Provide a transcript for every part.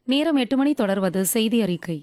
நேரம் எட்டு மணி தொடர்வது செய்தி அறிக்கை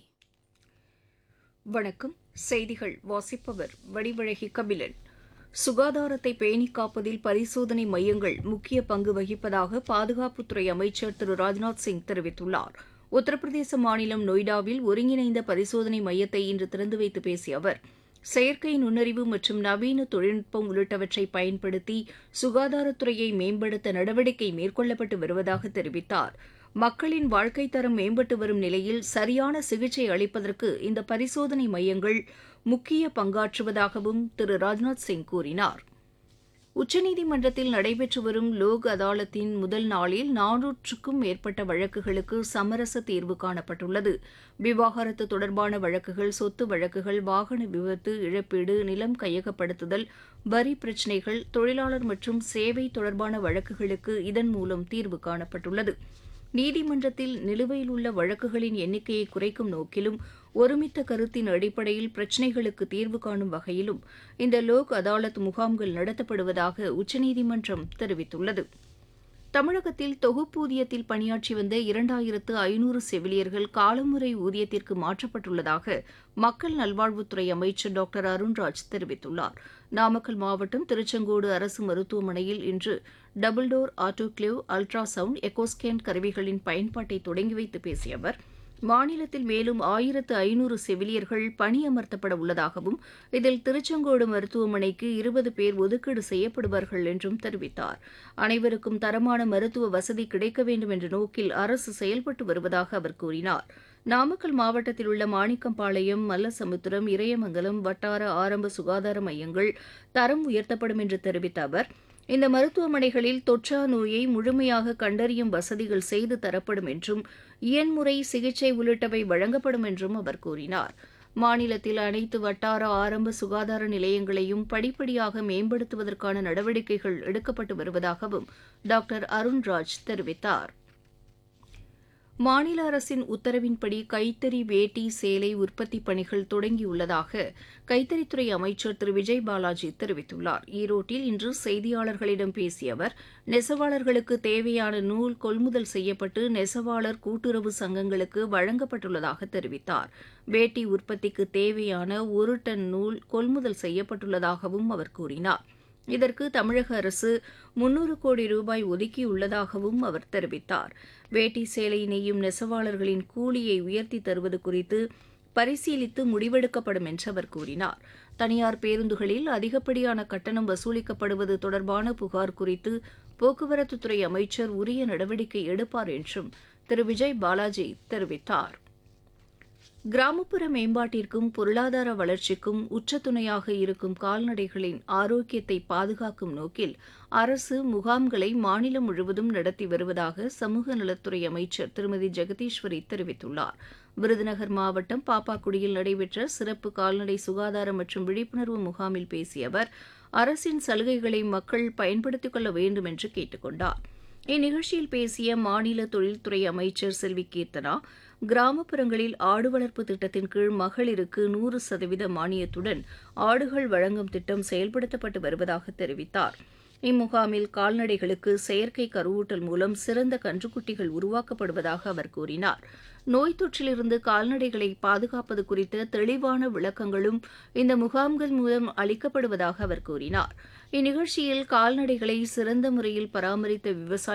வணக்கம் செய்திகள் வாசிப்பவர் வடிவழகி கபிலன் சுகாதாரத்தை பேணிக் காப்பதில் பரிசோதனை மையங்கள் முக்கிய பங்கு வகிப்பதாக பாதுகாப்புத்துறை அமைச்சர் திரு ராஜ்நாத் சிங் தெரிவித்துள்ளார் உத்தரப்பிரதேச மாநிலம் நொய்டாவில் ஒருங்கிணைந்த பரிசோதனை மையத்தை இன்று திறந்து வைத்து பேசிய அவர் செயற்கை நுண்ணறிவு மற்றும் நவீன தொழில்நுட்பம் உள்ளிட்டவற்றை பயன்படுத்தி சுகாதாரத்துறையை மேம்படுத்த நடவடிக்கை மேற்கொள்ளப்பட்டு வருவதாக தெரிவித்தார் மக்களின் வாழ்க்கைத் தரம் மேம்பட்டு வரும் நிலையில் சரியான சிகிச்சை அளிப்பதற்கு இந்த பரிசோதனை மையங்கள் முக்கிய பங்காற்றுவதாகவும் திரு ராஜ்நாத் சிங் கூறினார் உச்சநீதிமன்றத்தில் நடைபெற்று வரும் லோக் அதாலத்தின் முதல் நாளில் நானூற்றுக்கும் மேற்பட்ட வழக்குகளுக்கு சமரச தீர்வு காணப்பட்டுள்ளது விவாகரத்து தொடர்பான வழக்குகள் சொத்து வழக்குகள் வாகன விபத்து இழப்பீடு நிலம் கையகப்படுத்துதல் வரி பிரச்சினைகள் தொழிலாளர் மற்றும் சேவை தொடர்பான வழக்குகளுக்கு இதன் மூலம் தீர்வு காணப்பட்டுள்ளது நீதிமன்றத்தில் நிலுவையில் உள்ள வழக்குகளின் எண்ணிக்கையை குறைக்கும் நோக்கிலும் ஒருமித்த கருத்தின் அடிப்படையில் பிரச்சினைகளுக்கு தீர்வு காணும் வகையிலும் இந்த லோக் அதாலத் முகாம்கள் நடத்தப்படுவதாக உச்சநீதிமன்றம் தெரிவித்துள்ளது தமிழகத்தில் தொகுப்பூதியத்தில் பணியாற்றி வந்த இரண்டாயிரத்து ஐநூறு செவிலியர்கள் காலமுறை ஊதியத்திற்கு மாற்றப்பட்டுள்ளதாக மக்கள் நல்வாழ்வுத்துறை அமைச்சர் டாக்டர் அருண்ராஜ் தெரிவித்துள்ளார் நாமக்கல் மாவட்டம் திருச்செங்கோடு அரசு மருத்துவமனையில் இன்று double door autoclave ultrasound echo scan கருவிகளின் பயன்பாட்டை தொடங்கி வைத்து பேசிய அவர் மாநிலத்தில் மேலும் ஆயிரத்து ஐநூறு செவிலியர்கள் பணியமர்த்தப்பட உள்ளதாகவும் இதில் திருச்செங்கோடு மருத்துவமனைக்கு இருபது பேர் ஒதுக்கீடு செய்யப்படுவார்கள் என்றும் தெரிவித்தார் அனைவருக்கும் தரமான மருத்துவ வசதி கிடைக்க வேண்டும் என்ற நோக்கில் அரசு செயல்பட்டு வருவதாக அவர் கூறினார் நாமக்கல் மாவட்டத்தில் உள்ள மாணிக்கம்பாளையம் மல்லசமுத்திரம் இறையமங்கலம் வட்டார ஆரம்ப சுகாதார மையங்கள் தரம் உயர்த்தப்படும் என்று தெரிவித்த அவர் இந்த மருத்துவமனைகளில் தொற்றா நோயை முழுமையாக கண்டறியும் வசதிகள் செய்து தரப்படும் என்றும் இயன்முறை சிகிச்சை உள்ளிட்டவை வழங்கப்படும் என்றும் அவர் கூறினார் மாநிலத்தில் அனைத்து வட்டார ஆரம்ப சுகாதார நிலையங்களையும் படிப்படியாக மேம்படுத்துவதற்கான நடவடிக்கைகள் எடுக்கப்பட்டு வருவதாகவும் டாக்டர் அருண்ராஜ் தெரிவித்தார் மாநில அரசின் உத்தரவின்படி கைத்தறி வேட்டி சேலை உற்பத்தி பணிகள் தொடங்கியுள்ளதாக கைத்தறித்துறை அமைச்சர் திரு விஜய் பாலாஜி தெரிவித்துள்ளார் ஈரோட்டில் இன்று செய்தியாளர்களிடம் பேசிய அவர் நெசவாளர்களுக்கு தேவையான நூல் கொள்முதல் செய்யப்பட்டு நெசவாளர் கூட்டுறவு சங்கங்களுக்கு வழங்கப்பட்டுள்ளதாக தெரிவித்தார் வேட்டி உற்பத்திக்கு தேவையான ஒரு டன் நூல் கொள்முதல் செய்யப்பட்டுள்ளதாகவும் அவர் கூறினார் இதற்கு தமிழக அரசு முன்னூறு கோடி ரூபாய் ஒதுக்கியுள்ளதாகவும் அவர் தெரிவித்தார் வேட்டி சேலை நெய்யும் நெசவாளர்களின் கூலியை உயர்த்தி தருவது குறித்து பரிசீலித்து முடிவெடுக்கப்படும் என்று அவர் கூறினார் தனியார் பேருந்துகளில் அதிகப்படியான கட்டணம் வசூலிக்கப்படுவது தொடர்பான புகார் குறித்து போக்குவரத்துத்துறை அமைச்சர் உரிய நடவடிக்கை எடுப்பார் என்றும் திரு விஜய் பாலாஜி தெரிவித்தார் கிராமப்புற மேம்பாட்டிற்கும் பொருளாதார வளர்ச்சிக்கும் உச்ச துணையாக இருக்கும் கால்நடைகளின் ஆரோக்கியத்தை பாதுகாக்கும் நோக்கில் அரசு முகாம்களை மாநிலம் முழுவதும் நடத்தி வருவதாக சமூக நலத்துறை அமைச்சர் திருமதி ஜெகதீஸ்வரி தெரிவித்துள்ளார் விருதுநகர் மாவட்டம் பாப்பாக்குடியில் நடைபெற்ற சிறப்பு கால்நடை சுகாதார மற்றும் விழிப்புணர்வு முகாமில் பேசிய அவர் அரசின் சலுகைகளை மக்கள் பயன்படுத்திக் கொள்ள வேண்டும் என்று கேட்டுக் கொண்டார் இந்நிகழ்ச்சியில் பேசிய மாநில தொழில்துறை அமைச்சர் செல்வி கீர்த்தனா கிராமப்புறங்களில் ஆடு வளர்ப்பு திட்டத்தின் கீழ் மகளிருக்கு நூறு சதவீத மானியத்துடன் ஆடுகள் வழங்கும் திட்டம் செயல்படுத்தப்பட்டு வருவதாக தெரிவித்தார் இம்முகாமில் கால்நடைகளுக்கு செயற்கை கருவூட்டல் மூலம் சிறந்த கன்றுக்குட்டிகள் உருவாக்கப்படுவதாக அவர் கூறினார் நோய் தொற்றிலிருந்து கால்நடைகளை பாதுகாப்பது குறித்த தெளிவான விளக்கங்களும் இந்த முகாம்கள் மூலம் அளிக்கப்படுவதாக அவர் கூறினார் இந்நிகழ்ச்சியில் கால்நடைகளை சிறந்த முறையில் பராமரித்த விவசாய